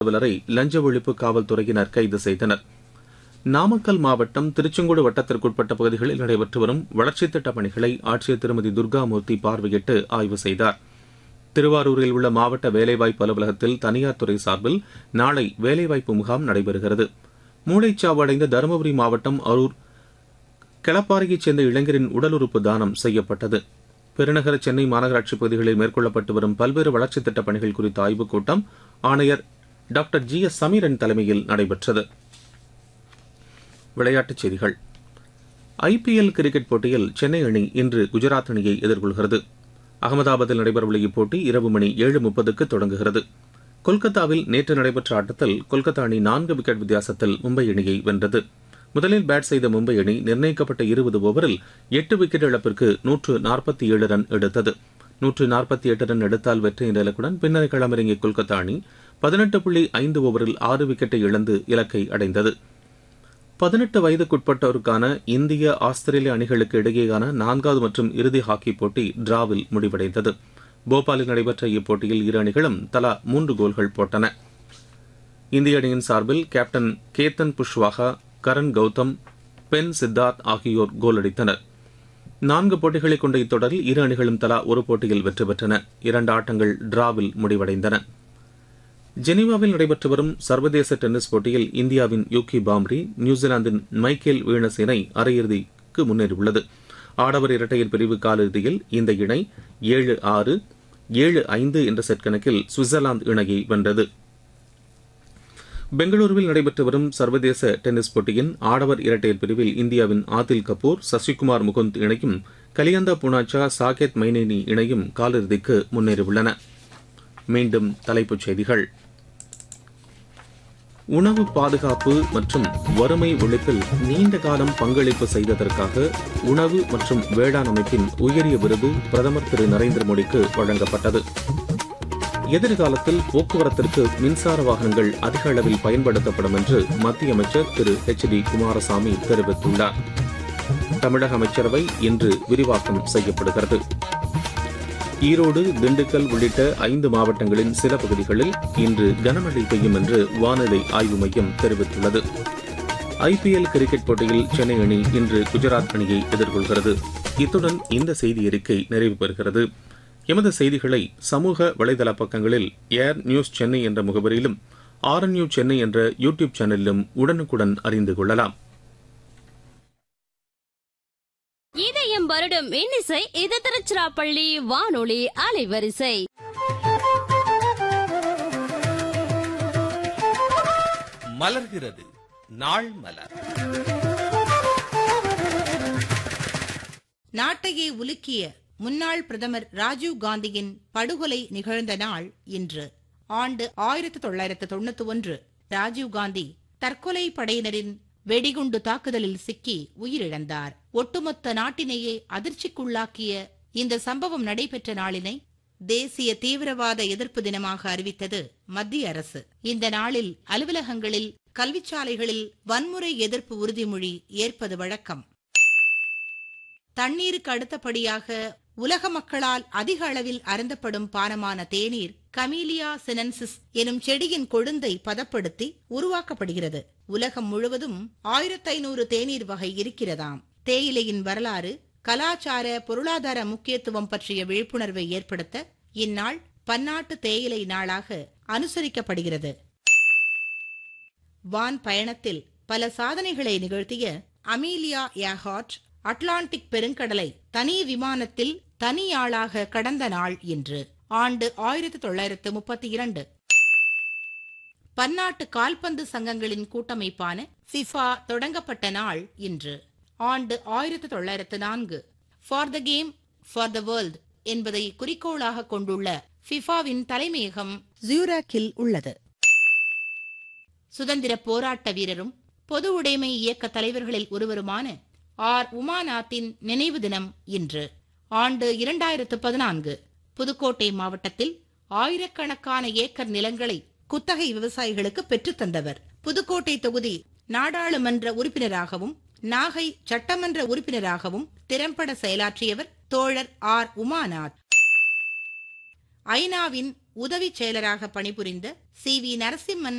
அலுவலரை லஞ்ச ஒழிப்பு காவல்துறையினர் கைது செய்தனர் நாமக்கல் மாவட்டம் திருச்செங்கோடு வட்டத்திற்குட்பட்ட பகுதிகளில் நடைபெற்று வரும் வளர்ச்சித் திட்டப் பணிகளை ஆட்சியர் திருமதி துர்காமூர்த்தி பார்வையிட்டு ஆய்வு செய்தார் திருவாரூரில் உள்ள மாவட்ட வேலைவாய்ப்பு அலுவலகத்தில் தனியார் துறை சார்பில் நாளை வேலைவாய்ப்பு முகாம் நடைபெறுகிறது மூளைச்சாவு அடைந்த தருமபுரி மாவட்டம் அரூர் கிளப்பாறையைச் சேர்ந்த இளைஞரின் உடல் உறுப்பு தானம் செய்யப்பட்டது பெருநகர சென்னை மாநகராட்சி பகுதிகளில் மேற்கொள்ளப்பட்டு வரும் பல்வேறு வளர்ச்சித் திட்டப் பணிகள் குறித்த ஆய்வுக் கூட்டம் ஆணையர் டாக்டர் ஜி எஸ் சமீரன் தலைமையில் நடைபெற்றது விளையாட்டுச் செய்திகள் ஐபிஎல் கிரிக்கெட் போட்டியில் சென்னை அணி இன்று குஜராத் அணியை எதிர்கொள்கிறது அகமதாபாத்தில் நடைபெறவுள்ள இப்போட்டி இரவு மணி ஏழு முப்பதுக்கு தொடங்குகிறது கொல்கத்தாவில் நேற்று நடைபெற்ற ஆட்டத்தில் கொல்கத்தா அணி நான்கு விக்கெட் வித்தியாசத்தில் மும்பை அணியை வென்றது முதலில் பேட் செய்த மும்பை அணி நிர்ணயிக்கப்பட்ட இருபது ஓவரில் எட்டு விக்கெட் இழப்பிற்கு நூற்று நாற்பத்தி ஏழு ரன் எடுத்தது நூற்று நாற்பத்தி எட்டு ரன் எடுத்தால் வெற்றி என்ற இலக்குடன் பின்னர் களமிறங்கிய கொல்கத்தா அணி பதினெட்டு புள்ளி ஐந்து ஓவரில் ஆறு விக்கெட்டை இழந்து இலக்கை அடைந்தது பதினெட்டு வயதுக்குட்பட்டோருக்கான இந்திய ஆஸ்திரேலிய அணிகளுக்கு இடையேயான நான்காவது மற்றும் இறுதி ஹாக்கி போட்டி டிராவில் முடிவடைந்தது போபாலில் நடைபெற்ற இப்போட்டியில் இரு அணிகளும் தலா மூன்று கோல்கள் போட்டன இந்திய அணியின் சார்பில் கேப்டன் கேத்தன் புஷ்வாகா கரண் கௌதம் பென் சித்தார்த் ஆகியோர் கோல் அடித்தனர் நான்கு போட்டிகளை கொண்ட இத்தொடரில் இரு அணிகளும் தலா ஒரு போட்டியில் வெற்றி பெற்றன இரண்டு ஆட்டங்கள் டிராவில் முடிவடைந்தன ஜெனீவாவில் நடைபெற்று வரும் சர்வதேச டென்னிஸ் போட்டியில் இந்தியாவின் யூகி பாம்ரி நியூசிலாந்தின் மைக்கேல் வீனஸ் இணை அரையிறுதிக்கு முன்னேறியுள்ளது ஆடவர் இரட்டையர் பிரிவு காலிறுதியில் இந்த இணை ஏழு ஆறு ஏழு ஐந்து என்ற செட் கணக்கில் சுவிட்சர்லாந்து இணையை வென்றது பெங்களூருவில் நடைபெற்று வரும் சர்வதேச டென்னிஸ் போட்டியின் ஆடவர் இரட்டையர் பிரிவில் இந்தியாவின் ஆதில் கபூர் சசிகுமார் முகுந்த் இணையும் கலியந்தா புனாச்சா சாகேத் மைனேனி இணையும் காலிறுதிக்கு முன்னேறியுள்ளன மீண்டும் தலைப்புச் செய்திகள் உணவு பாதுகாப்பு மற்றும் வறுமை ஒழிப்பில் நீண்ட காலம் பங்களிப்பு செய்ததற்காக உணவு மற்றும் வேளாண் அமைப்பின் உயரிய விருது பிரதமர் திரு நரேந்திர மோடிக்கு வழங்கப்பட்டது எதிர்காலத்தில் போக்குவரத்திற்கு மின்சார வாகனங்கள் அதிக அளவில் பயன்படுத்தப்படும் என்று மத்திய அமைச்சர் திரு எச் டி குமாரசாமி தெரிவித்துள்ளார் தமிழக அமைச்சரவை இன்று விரிவாக்கம் செய்யப்படுகிறது ஈரோடு திண்டுக்கல் உள்ளிட்ட ஐந்து மாவட்டங்களின் சில பகுதிகளில் இன்று கனமழை பெய்யும் என்று வானிலை ஆய்வு மையம் தெரிவித்துள்ளது ஐபிஎல் கிரிக்கெட் போட்டியில் சென்னை அணி இன்று குஜராத் அணியை எதிர்கொள்கிறது இத்துடன் இந்த செய்தி அறிக்கை நிறைவு பெறுகிறது எமது செய்திகளை சமூக வலைதள பக்கங்களில் ஏர் நியூஸ் சென்னை என்ற முகவரியிலும் ஆர்என்யூ சென்னை என்ற யூடியூப் சேனலிலும் உடனுக்குடன் அறிந்து கொள்ளலாம் இதயம் வருடம் இன்னிசை இது திருச்சிராப்பள்ளி வானொலி அலைவரிசை மலர்கிறது நாள் மலர் நாட்டையே உலுக்கிய முன்னாள் பிரதமர் ராஜீவ் காந்தியின் படுகொலை நிகழ்ந்த நாள் இன்று ஆண்டு ஆயிரத்து தொள்ளாயிரத்து தொண்ணூத்தி ஒன்று ராஜீவ் காந்தி தற்கொலை படையினரின் வெடிகுண்டு தாக்குதலில் சிக்கி உயிரிழந்தார் ஒட்டுமொத்த நாட்டினையே அதிர்ச்சிக்குள்ளாக்கிய இந்த சம்பவம் நடைபெற்ற நாளினை தேசிய தீவிரவாத எதிர்ப்பு தினமாக அறிவித்தது மத்திய அரசு இந்த நாளில் அலுவலகங்களில் கல்விச்சாலைகளில் வன்முறை எதிர்ப்பு உறுதிமொழி ஏற்பது வழக்கம் தண்ணீருக்கு அடுத்தபடியாக உலக மக்களால் அதிக அளவில் அருந்தப்படும் பானமான தேநீர் கமீலியா சினன்சிஸ் எனும் செடியின் கொழுந்தை பதப்படுத்தி உருவாக்கப்படுகிறது உலகம் முழுவதும் ஆயிரத்தி ஐநூறு தேநீர் வகை இருக்கிறதாம் தேயிலையின் வரலாறு கலாச்சார பொருளாதார முக்கியத்துவம் பற்றிய விழிப்புணர்வை ஏற்படுத்த இந்நாள் பன்னாட்டு தேயிலை நாளாக அனுசரிக்கப்படுகிறது வான் பயணத்தில் பல சாதனைகளை நிகழ்த்திய அமீலியா ஏஹார்ட் அட்லாண்டிக் பெருங்கடலை தனி விமானத்தில் தனியாளாக கடந்த நாள் இன்று ஆண்டு ஆயிரத்தி தொள்ளாயிரத்து முப்பத்தி இரண்டு பன்னாட்டு கால்பந்து சங்கங்களின் கூட்டமைப்பான ஃபிஃபா தொடங்கப்பட்ட நாள் இன்று ஆண்டு ஆயிரத்தி தொள்ளாயிரத்து நான்கு for the game for the world என்பதை குறிக்கோளாக கொண்டுள்ள ஃபிஃபாவின் தலைமையகம் ஜூராக்கில் உள்ளது சுதந்திர போராட்ட வீரரும் பொது உடைமை இயக்க தலைவர்களில் ஒருவருமான ஆர் உமாநாத்தின் நினைவு தினம் இன்று ஆண்டு இரண்டாயிரத்து பதினான்கு புதுக்கோட்டை மாவட்டத்தில் ஆயிரக்கணக்கான ஏக்கர் நிலங்களை குத்தகை விவசாயிகளுக்கு பெற்றுத் தந்தவர் புதுக்கோட்டை தொகுதி நாடாளுமன்ற உறுப்பினராகவும் நாகை சட்டமன்ற உறுப்பினராகவும் திறம்பட செயலாற்றியவர் தோழர் ஆர் உமாநாத் ஐநாவின் உதவி செயலராக பணிபுரிந்த சி வி நரசிம்மன்